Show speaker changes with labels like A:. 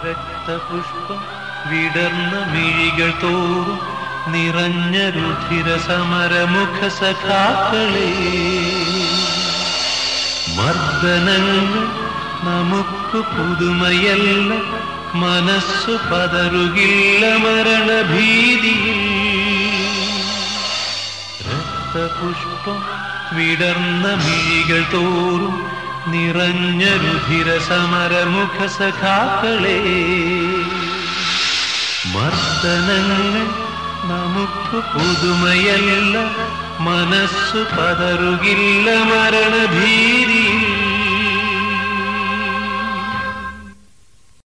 A: രക്തപുഷ്പം വിടർന്ന മിഴികൾ തോറും നിറഞ്ഞ രുധിര സമരമുഖ സഖാക്കളെ മർദ്ദനങ്ങൾ നമുക്ക് പുതുമയല്ല മനസ്സു പതറുകില്ല മരണഭീതിയിൽ രക്തപുഷ്പം വിടർന്ന മിഴികൾ തോറും നിറഞ്ഞ രുധിര സമരമുഖ സഖാക്കളെ മർദ്ദനങ്ങൾ നമുക്ക് പുതുമയല്ല മനസ്സു പതറുകില്ല മരണഭീതിയിൽ